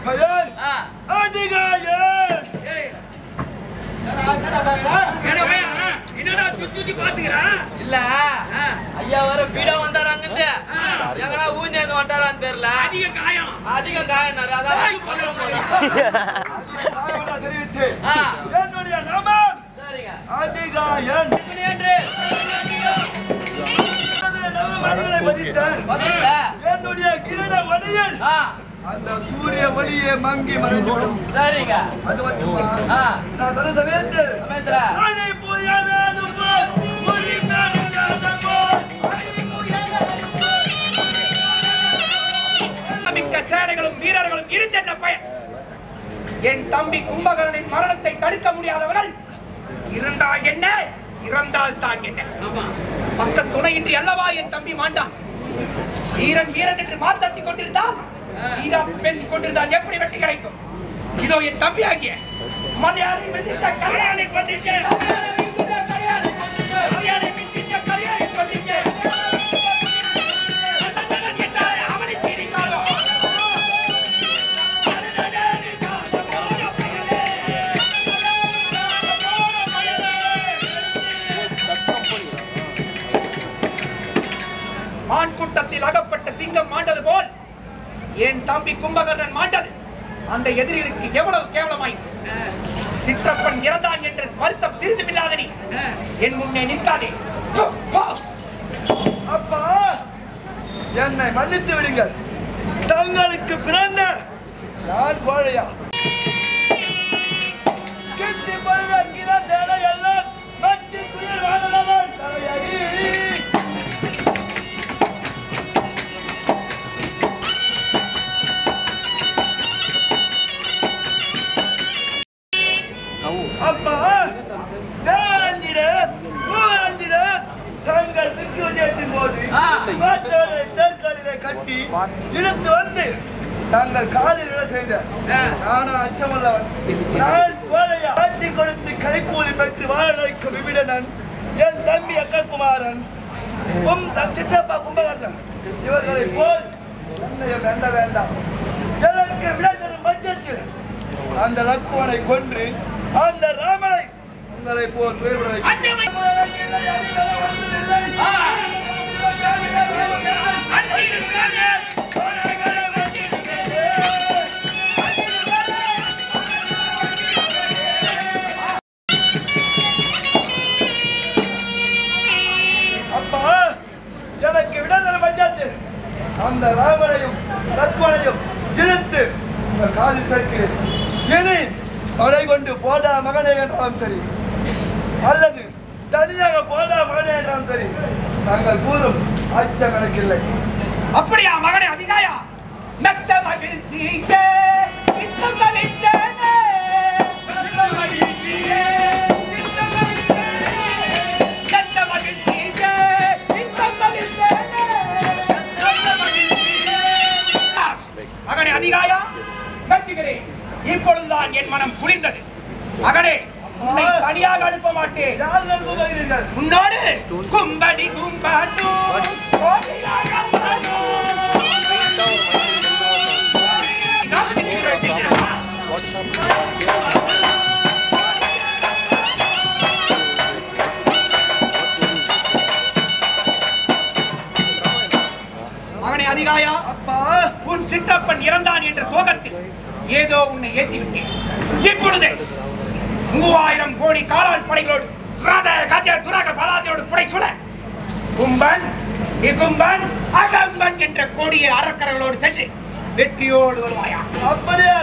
பெயர் ஆ. அதிகாயன் ஏய். என்னடா பையன், ஆ? என்னடா சுத்தி சுத்தி பாத்துக்கிறா? இல்ல ஆ. ஐயா வர பீடா வந்தாரு அங்கிருந்து எங்கடா ஊஞ்சேந்து வந்துட்டாரான்னு தெரியல அதிக காயம் அதிகம் காயினாரு அதான் சொல்ல முடியும் காயவனா தெரிவித்து ஆ. என்னுடைய நாமம் சரிங்க அதிகாயன் இப்படி என்று மணிகளை பதித்தார் பதில்ல என்னுடைய கிரீட ஒளியில் ஆ அந்த சூரிய ஒளியே மங்கி மறைந்துவிடும் சரிங்க அது மட்டுமா ஆ நான் தர சமயத்து சமயத்துல அதை புயலாதும் போல், புரிந்தாலும் போல். மிக்க சேனைகளும் வீரர்களும் இருந்தென்ன பயன் என் தம்பி கும்பகரனின் மரணத்தை தடுக்க முடியாதவர்கள் இருந்தால் என்ன இறந்தால் தான் என்ன பக்க துணையின்றி அல்லவா என் தம்பி மாண்டான் வீரன் வீரன் என்று மாத்தாட்டி கொண்டிருந்தால் வீரா பேசிக் கொண்டிருந்தால் எப்படி வெற்றி கிடைக்கும் இதோ என் தம்பி ஆகிய மலையாளி வெந்திட்ட கரையாளை கொண்டிருக்க மலையாளி வெந்திட்ட கரையாளை கொண்டிருக்க என்றாலே அவனை தீரிக்காதோ மான் கூட்டத்தில் அகப்பட்ட சிங்கம் மாண்டது போல் என் தம்பி கும்பகர்ணன் மாண்டது அந்த எதிரிகளுக்கு எவ்வளவு கேவலமாயிற்று சிற்றப்பன் இறந்தான் என்று வருத்தம் சிறிதுமில்லாத நீ என் முன்னே நிற்காதே போ, போ. அப்பா என்னை மன்னித்து விடுங்கள் தங்களுக்கு பிறந்த நான் கோழையா கிட்டி பழுவங்கிற தேனையெல்லாம் மட்டி துயில் வாழலாம் தலையடி அப்பா தேவரஞ்சிட பூவரஞ்சிட தங்கள் திக்கு விஜயத்தின் போது ஆ. மாற்றவரை தேர்காலிலே கட்டி இழுத்து வந்து நாங்கள் காலில் விட செய்த நானும் அச்சமல்லவன் நான் கோழையா காட்டி கொடுத்து கைகூலி பெற்று வாழ வைக்கும் விபிடனன் என் தம்பி அக்ககுமாரன் கும் தன் சிற்றப்பா கும்பகர்ணன் இவர்களை போல் என்னையும் வேண்ட வேண்டாம் எனக்கு விடை தரும் பட்சத்தில் அந்த லக்குவனை கொன்று அந்த ராமனை உங்களை போல் துயர்விட வைக்கும் அப்பா எனக்கு விடுதலை பஞ்சாயத்து அந்த ராமனையும் லக்ஷ்மணையும் இழுத்து உங்கள் காலில் சேர்க்கிறேன் இனி படை கொண்டு போடா மகனே என்றாலும் சரி அல்லது தனியாக போடா மகனே என்றாலும் சரி நாங்கள் கூறும் அச்சம் எனக்கில்லை அப்படியா மகனே அதிகாயா மெத்த மகிழ்ச்சியே இத்தம் அளித்தேனே. மெத்த மகிழ்ச்சியே, இத்தம் அளித்தேனே. மெத்த மகிழ்ச்சியே, இத்தம் அளித்தேனே. மெத்த மகிழ்ச்சியே. மகனே அதிகாயா மெச்சுகிறேன் இப்பொழுதுதான் என் மனம் குளிர்ந்தது மகனே உன்னை தனியாக அனுப்ப மாட்டேன் யார் நல்கு வருகிறீர்கள் உன்னோடு கும்படி கும்பாட்டு கோடியாக பாடு. மகனே அதிகாயா அப்பா உன் சிற்றப்பன் இறந்தான் என்ற சோகத்தில் ஏதோ உன்னை ஏற்றி விட்டேன் இப்பொழுது மூவாயிரம் கோடி காலாள் படைகளோடு ராத கஜ துராக பலாதியோடு புடை சுட கும்பன் இகும்பன் அகம்பன் என்ற கோடிய அரக்கர்களோடு சென்று வெற்றியோடு வருவாயா அப்படியே